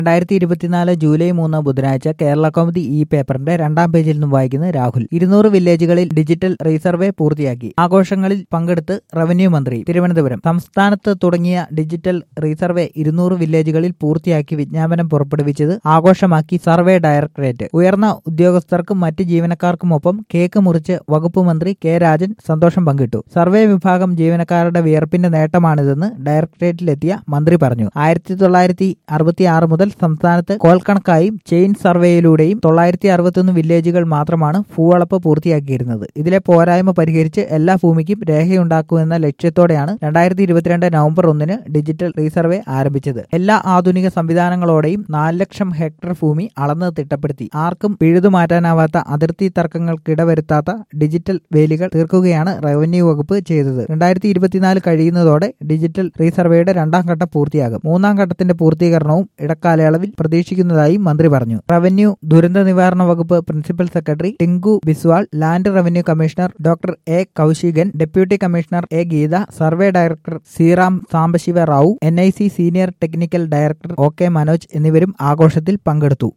രണ്ടായിരത്തി ഇരുപത്തിനാല് ജൂലൈ മൂന്ന് ബുധനാഴ്ച കേരള കൗമുദി ഈ പേപ്പറിന്റെ രണ്ടാം പേജിൽ നിന്നും വായിക്കുന്നത് രാഹുൽ ഇരുന്നൂറ് വില്ലേജുകളിൽ ഡിജിറ്റൽ റീസർവേ പൂർത്തിയാക്കി ആഘോഷങ്ങളിൽ പങ്കെടുത്ത് റവന്യൂ മന്ത്രി തിരുവനന്തപുരം സംസ്ഥാനത്ത് തുടങ്ങിയ ഡിജിറ്റൽ റീസർവേ ഇരുന്നൂറ് വില്ലേജുകളിൽ പൂർത്തിയാക്കി വിജ്ഞാപനം പുറപ്പെടുവിച്ചത് ആഘോഷമാക്കി സർവേ ഡയറക്ടറേറ്റ് ഉയർന്ന ഉദ്യോഗസ്ഥർക്കും മറ്റ് ജീവനക്കാർക്കുമൊപ്പം കേക്ക് മുറിച്ച് വകുപ്പ് മന്ത്രി കെ രാജൻ സന്തോഷം പങ്കിട്ടു സർവേ വിഭാഗം ജീവനക്കാരുടെ വിയർപ്പിന്റെ നേട്ടമാണിതെന്ന് ഡയറക്ടറേറ്റിലെത്തിയ മന്ത്രി പറഞ്ഞു ആയിരത്തി തൊള്ളായിരത്തി അറുപത്തി ആറ് മുതൽ സംസ്ഥാനത്ത് കോൽക്കണക്കായും ചെയിൻ സർവേയിലൂടെയും തൊള്ളായിരത്തി അറുപത്തൊന്ന് വില്ലേജുകൾ മാത്രമാണ് ഭൂവളപ്പ് പൂർത്തിയാക്കിയിരുന്നത് ഇതിലെ പോരായ്മ പരിഹരിച്ച് എല്ലാ ഭൂമിക്കും രേഖയുണ്ടാക്കുമെന്ന ലക്ഷ്യത്തോടെയാണ് രണ്ടായിരത്തി ഇരുപത്തിരണ്ട് നവംബർ ഒന്നിന് ഡിജിറ്റൽ റീസർവേ ആരംഭിച്ചത് എല്ലാ ആധുനിക സംവിധാനങ്ങളോടെയും നാല് ലക്ഷം ഹെക്ടർ ഭൂമി അളന്ന് തിട്ടപ്പെടുത്തി ആർക്കും പിഴുതുമാറ്റാനാവാത്ത അതിർത്തി തർക്കങ്ങൾക്കിടവരുത്താത്ത ഡിജിറ്റൽ വേലികൾ തീർക്കുകയാണ് റവന്യൂ വകുപ്പ് ചെയ്തത് രണ്ടായിരത്തി ഇരുപത്തിനാല് കഴിയുന്നതോടെ ഡിജിറ്റൽ റീസർവേയുടെ രണ്ടാം ഘട്ടം പൂർത്തിയാകും മൂന്നാം ഘട്ടത്തിന്റെ പൂർത്തീകരണവും ഇടക്കാലയളവിൽ പ്രതീക്ഷിക്കുന്നതായി മന്ത്രി പറഞ്ഞു റവന്യൂ ദുരന്ത നിവാരണ വകുപ്പ് principal secretary Tinku Biswal land revenue commissioner doctor A Kaushikan deputy commissioner A Geetha survey director Seeram Sambasiva Rao N senior technical director O K Manoj എന്നിവരും ആഘോഷത്തിൽ പങ്കെടുത്തു